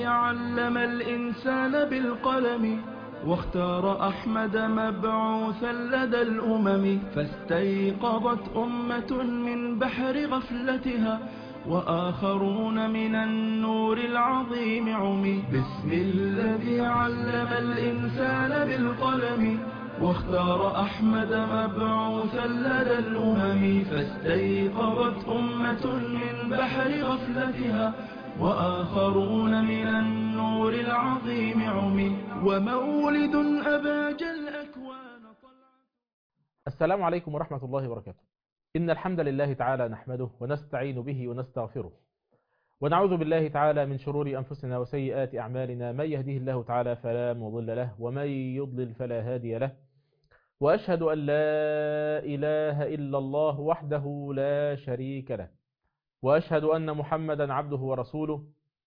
علم الإنسان بالقلم واختار أحمد مبعوثا لدى الأمم فاستيقظت أمة من بحر غفلتها وآخرون من النور العظيم عمي بسم الذي علم الإنسان بالقلم واختار أحمد مبعوثا لدى الأمم فاستيقظت أمة من بحر غفلتها وآخرون من النور العظيم عمي ومولد أباج الأكوان طلعت السلام عليكم ورحمة الله وبركاته إن الحمد لله تعالى نحمده ونستعين به ونستغفره ونعوذ بالله تعالى من شرور أنفسنا وسيئات أعمالنا من يهده الله تعالى فلا مضل له ومن يضلل فلا هادي له وأشهد أن لا إله إلا الله وحده لا شريك له وأشهد أن محمدا عبده ورسوله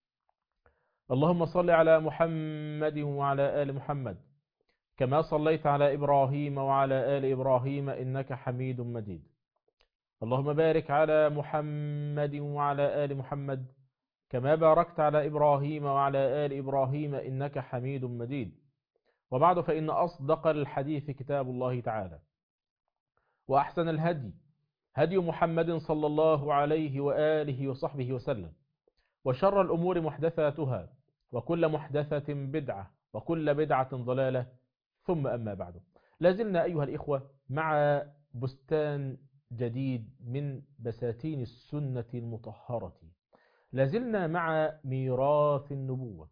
اللهم صل على محمد وعلى آل محمد كما صليت على إبراهيم وعلى آل إبراهيم إنك حميد مجيد اللهم بارك على محمد وعلى آل محمد كما باركت على إبراهيم وعلى آل إبراهيم إنك حميد مجيد وبعد فإن أصدق الحديث كتاب الله تعالى وأحسن الهدي هدي محمد صلى الله عليه وآله وصحبه وسلم وشر الأمور محدثاتها وكل محدثة بدعة وكل بدعة ضلالة ثم أما بعد لازلنا أيها الإخوة مع بستان جديد من بساتين السنة المطهرة لازلنا مع ميراث النبوة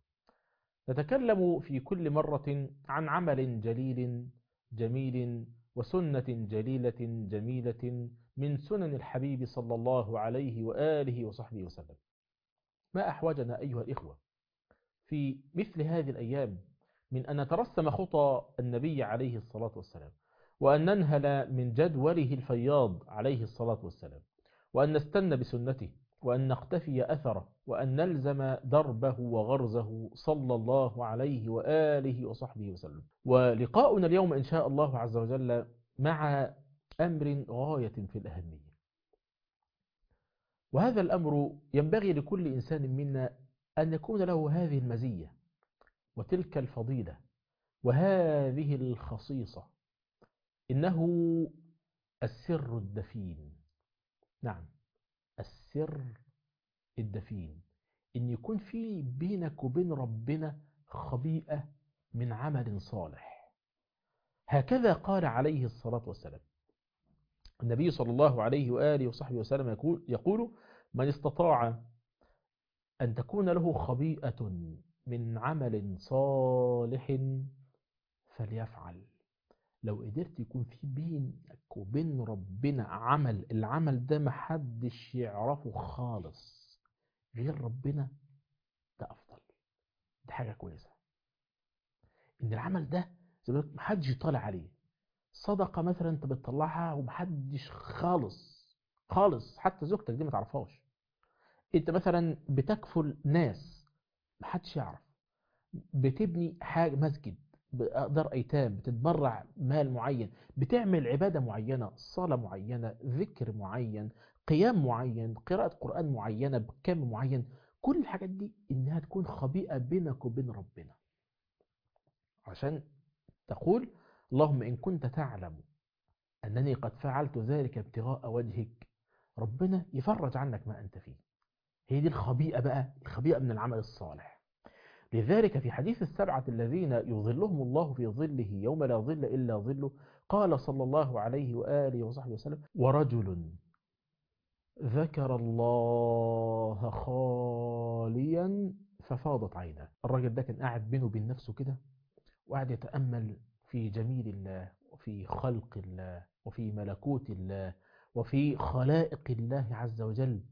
نتكلم في كل مرة عن عمل جليل جميل وسنة جليلة جميلة من سنن الحبيب صلى الله عليه وآله وصحبه وسلم ما أحوجنا أيها الإخوة في مثل هذه الأيام من أن نترسم خطى النبي عليه الصلاة والسلام وأن ننهل من جدوله الفياض عليه الصلاة والسلام وأن نستن بسنته وأن نقتفي أثره وأن نلزم دربه وغرزه صلى الله عليه وآله وصحبه وسلم ولقاؤنا اليوم إن شاء الله عز وجل مع أمر غاية في الأهمية وهذا الأمر ينبغي لكل إنسان منا أن يكون له هذه المزية وتلك الفضيلة وهذه الخصيصة إنه السر الدفين نعم السر الدفين إن يكون في بينك وبين ربنا خبيئة من عمل صالح هكذا قال عليه الصلاة والسلام النبي صلى الله عليه وآله وصحبه وسلم يقول, يقول من استطاع أن تكون له خبيئة من عمل صالح فليفعل لو قدرت يكون في بينك وبين ربنا عمل العمل ده محدش يعرفه خالص غير ربنا ده أفضل دي حاجة كويسة إن العمل ده زي ما محدش يطالع عليه صدقة مثلا انت بتطلعها ومحدش خالص خالص حتى زوجتك دي ما تعرفهاش انت مثلا بتكفل ناس محدش يعرف بتبني حاجة مسجد بأقدار أيتام بتتبرع مال معين بتعمل عبادة معينة صلاة معينة ذكر معين قيام معين قراءة قرآن معينة بكم معين كل الحاجات دي إنها تكون خبيئة بينك وبين ربنا عشان تقول اللهم إن كنت تعلم أنني قد فعلت ذلك ابتغاء وجهك ربنا يفرج عنك ما أنت فيه هي دي الخبيئة بقى الخبيئة من العمل الصالح لذلك في حديث السبعة الذين يظلهم الله في ظله يوم لا ظل إلا ظله قال صلى الله عليه وآله وصحبه وسلم ورجل ذكر الله خاليا ففاضت عيناه الراجل ده كان قاعد بينه وبين نفسه كده وقاعد يتأمل في جميل الله وفي خلق الله وفي ملكوت الله وفي خلائق الله عز وجل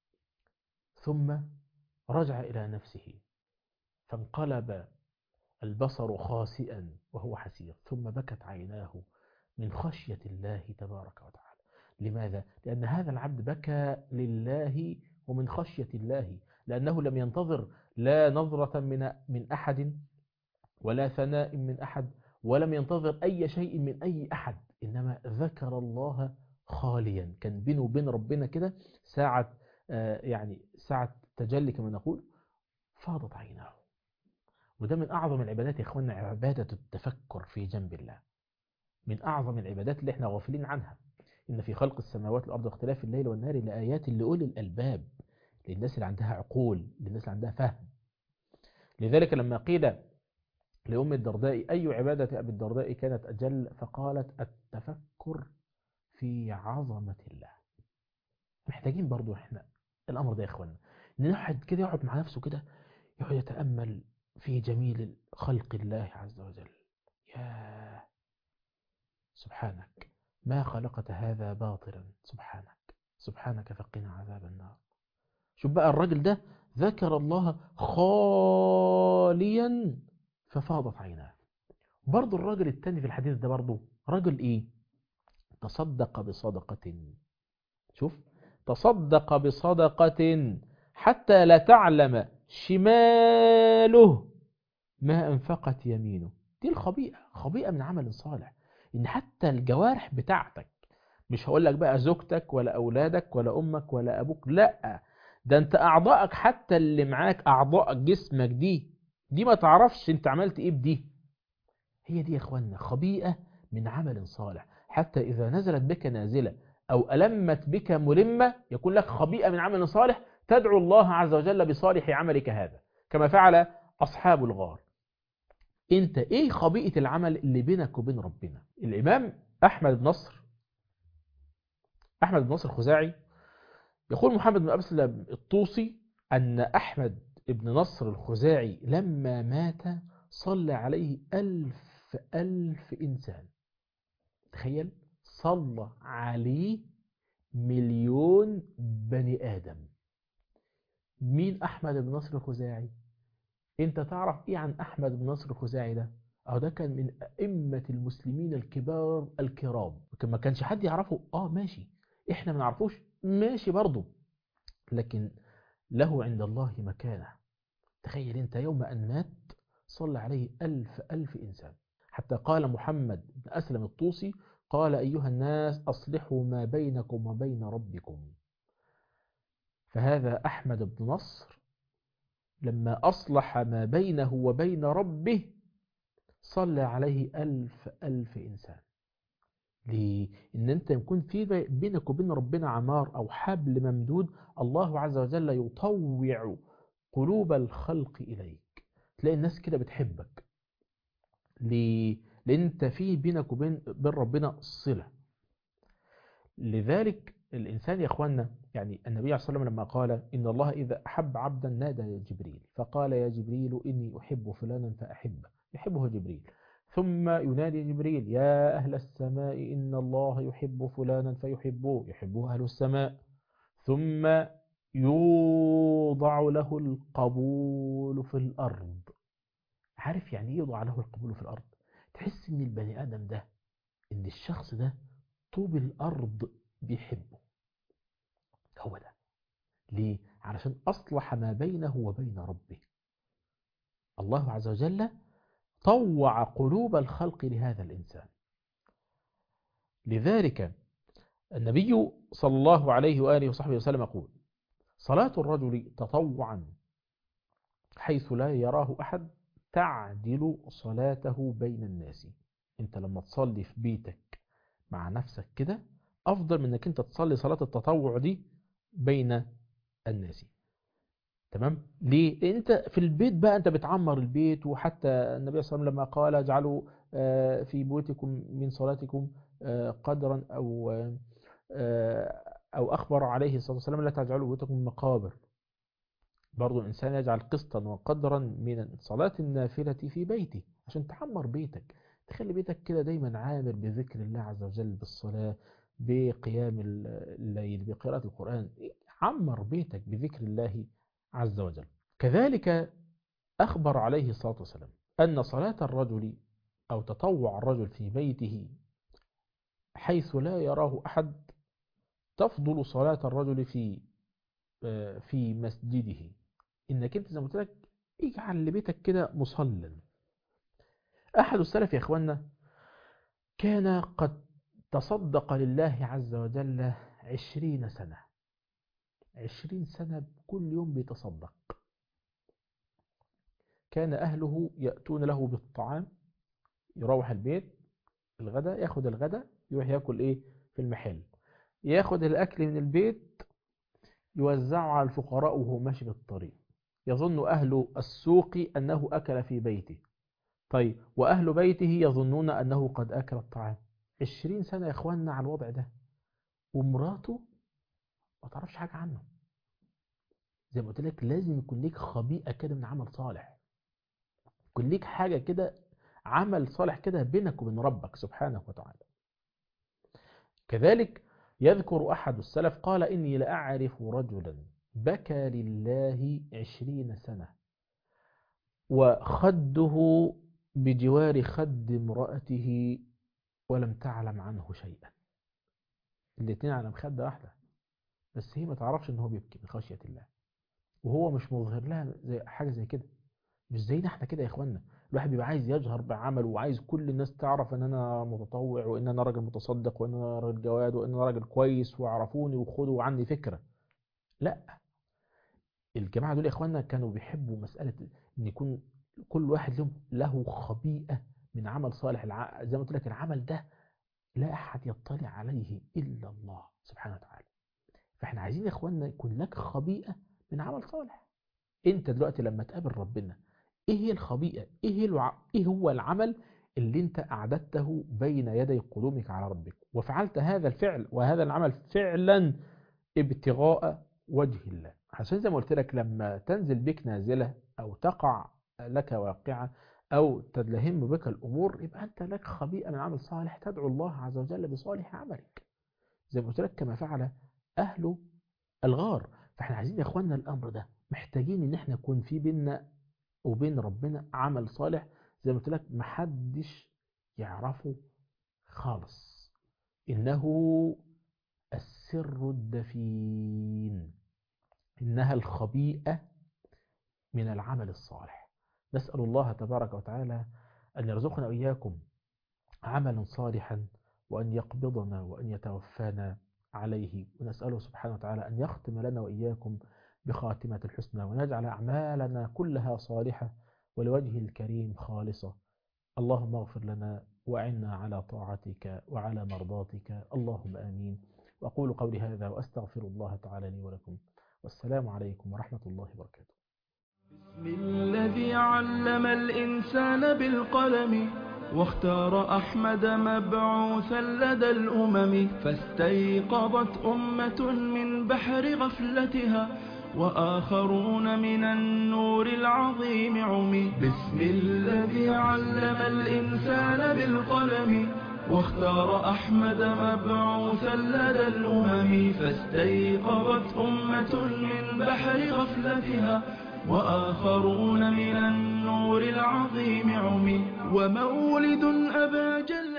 ثم رجع إلى نفسه فانقلب البصر خاسئا وهو حسير ثم بكت عيناه من خشية الله تبارك وتعالى لماذا؟ لأن هذا العبد بكى لله ومن خشية الله لأنه لم ينتظر لا نظرة من من أحد ولا ثناء من أحد ولم ينتظر أي شيء من أي أحد إنما ذكر الله خاليا كان بينه وبين ربنا كده ساعة آه يعني ساعة تجلي كما نقول فاضت عيناه وده من أعظم العبادات يا إخواننا عبادة التفكر في جنب الله من أعظم العبادات اللي احنا غافلين عنها إن في خلق السماوات والأرض واختلاف الليل والنهار لآيات لأولي الألباب للناس اللي عندها عقول للناس اللي عندها فهم لذلك لما قيل لأم الدرداء أي عبادة أبي الدرداء كانت أجل فقالت التفكر في عظمة الله محتاجين برضو احنا الأمر ده يا إخوانا إن الواحد كده يقعد مع نفسه كده يقعد يتأمل في جميل خلق الله عز وجل يا سبحانك ما خلقت هذا باطلا سبحانك سبحانك فقنا عذاب النار شوف بقى الراجل ده ذكر الله خاليا ففاضت عيناه برضو الراجل التاني في الحديث ده برضو رجل ايه تصدق بصدقة شوف تصدق بصدقة حتى لا تعلم شماله ما أنفقت يمينه دي الخبيئة خبيئة من عمل صالح إن حتى الجوارح بتاعتك مش هقول لك بقى زوجتك ولا أولادك ولا أمك ولا أبوك لا ده أنت أعضائك حتى اللي معاك أعضاء جسمك دي دي ما تعرفش أنت عملت إيه بدي هي دي يا إخوانا خبيئة من عمل صالح حتى إذا نزلت بك نازلة أو ألمت بك ملمة يكون لك خبيئة من عمل صالح تدعو الله عز وجل بصالح عملك هذا كما فعل أصحاب الغار انت ايه خبيئة العمل اللي بينك وبين ربنا الامام احمد بن نصر احمد بن نصر الخزاعي يقول محمد بن أبسلم الطوسي ان احمد بن نصر الخزاعي لما مات صلى عليه ألف ألف إنسان تخيل صلى عليه مليون بني آدم مين أحمد بن نصر الخزاعي انت تعرف ايه عن احمد بن نصر الخزاعي ده اه ده كان من ائمه المسلمين الكبار الكرام لكن ما كانش حد يعرفه اه ماشي احنا ما نعرفوش ماشي برضه لكن له عند الله مكانه تخيل انت يوم ان مات صلى عليه ألف ألف إنسان حتى قال محمد بن أسلم الطوسي قال أيها الناس أصلحوا ما بينكم وبين ربكم فهذا أحمد بن نصر لما أصلح ما بينه وبين ربه صلى عليه ألف ألف إنسان ليه؟ إن أنت يكون في بينك وبين ربنا عمار أو حبل ممدود الله عز وجل يطوع قلوب الخلق إليك تلاقي الناس كده بتحبك ليه؟ لأن أنت في بينك وبين بين ربنا صلة لذلك الإنسان يا أخوانا يعني النبي عليه الصلاة والسلام لما قال إن الله إذا أحب عبدا نادى جبريل فقال يا جبريل إني أحب فلانا فأحبه يحبه جبريل ثم ينادي جبريل يا أهل السماء إن الله يحب فلانا فيحبوه يحبه أهل السماء ثم يوضع له القبول في الأرض عارف يعني يوضع له القبول في الأرض تحس إن البني آدم ده إن الشخص ده طوب الأرض بيحبه هو ده ليه؟ علشان أصلح ما بينه وبين ربه الله عز وجل طوع قلوب الخلق لهذا الإنسان لذلك النبي صلى الله عليه وآله وصحبه وسلم يقول صلاة الرجل تطوعا حيث لا يراه أحد تعدل صلاته بين الناس انت لما تصلي في بيتك مع نفسك كده أفضل من أنك أنت تصلي صلاة التطوع دي بين الناس تمام ليه لأن انت في البيت بقى انت بتعمر البيت وحتى النبي صلى الله عليه وسلم لما قال اجعلوا في بيوتكم من صلاتكم قدرا او او اخبر عليه الصلاه والسلام لا تجعلوا بيوتكم مقابر برضو الانسان يجعل قسطا وقدرا من صلاه النافله في بيته عشان تعمر بيتك تخلي بيتك كده دايما عامر بذكر الله عز وجل بالصلاه بقيام الليل بقراءه القران عمر بيتك بذكر الله عز وجل كذلك أخبر عليه الصلاة والسلام أن صلاة الرجل أو تطوع الرجل في بيته حيث لا يراه أحد تفضل صلاة الرجل في في مسجده إنك أنت زي ما قلت لك اجعل لبيتك كده مصلى أحد السلف يا إخواننا كان قد تصدق لله عز وجل عشرين سنة عشرين سنة كل يوم بيتصدق كان أهله يأتون له بالطعام يروح البيت الغداء ياخد الغداء يروح ياكل ايه في المحل ياخد الأكل من البيت يوزعه على الفقراء وهو ماشي بالطريق يظن أهل السوق أنه أكل في بيته طيب وأهل بيته يظنون أنه قد أكل الطعام عشرين سنة يا إخواننا على الوضع ده ومراته ما تعرفش حاجة عنه زي ما قلت لك لازم يكون ليك خبيئة كده من عمل صالح يكون ليك حاجة كده عمل صالح كده بينك وبين ربك سبحانه وتعالى كذلك يذكر أحد السلف قال إني لأعرف رجلا بكى لله عشرين سنة وخده بجوار خد امرأته ولم تعلم عنه شيئا الاثنين على مخدة واحدة بس هي ما تعرفش ان هو بيبكي من خشية الله وهو مش مظهر لها زي حاجة زي كده مش زينا احنا كده يا اخوانا الواحد بيبقى عايز يجهر بعمله وعايز كل الناس تعرف ان انا متطوع وان انا راجل متصدق وان انا راجل جواد وان انا راجل كويس وعرفوني وخدوا عني فكرة لا الجماعة دول يا اخوانا كانوا بيحبوا مسألة ان يكون كل واحد لهم له خبيئة من عمل صالح الع... زي ما قلت لك العمل ده لا أحد يطلع عليه إلا الله سبحانه وتعالى فاحنا عايزين يا اخوانا يكون لك خبيئة من عمل صالح انت دلوقتي لما تقابل ربنا ايه هي الخبيئة ايه, هي الوع... إيه هو العمل اللي انت أعددته بين يدي قدومك على ربك وفعلت هذا الفعل وهذا العمل فعلا ابتغاء وجه الله عشان زي ما قلت لك لما تنزل بك نازلة أو تقع لك واقعة أو تدلهم بك الأمور يبقى أنت لك خبيئة من عمل صالح تدعو الله عز وجل بصالح عملك زي ما قلت لك كما فعل أهل الغار فاحنا عايزين يا إخواننا الأمر ده محتاجين إن احنا يكون في بيننا وبين ربنا عمل صالح زي ما قلت لك محدش يعرفه خالص إنه السر الدفين إنها الخبيئة من العمل الصالح نسأل الله تبارك وتعالى أن يرزقنا وإياكم عملا صالحا وأن يقبضنا وأن يتوفانا عليه ونسأله سبحانه وتعالى أن يختم لنا وإياكم بخاتمة الحسنى ونجعل أعمالنا كلها صالحة ولوجه الكريم خالصة اللهم اغفر لنا وأعنا على طاعتك وعلى مرضاتك اللهم آمين وأقول قولي هذا وأستغفر الله تعالى لي ولكم والسلام عليكم ورحمة الله وبركاته بسم الذي علم الإنسان بالقلم واختار أحمد مبعوثا لدى الأمم فاستيقظت أمة من بحر غفلتها وآخرون من النور العظيم عمي بسم الذي علم الإنسان بالقلم واختار أحمد مبعوثا لدى الأمم فاستيقظت أمة من بحر غفلتها وآخرون من النور العظيم عمي ومولد أبا جل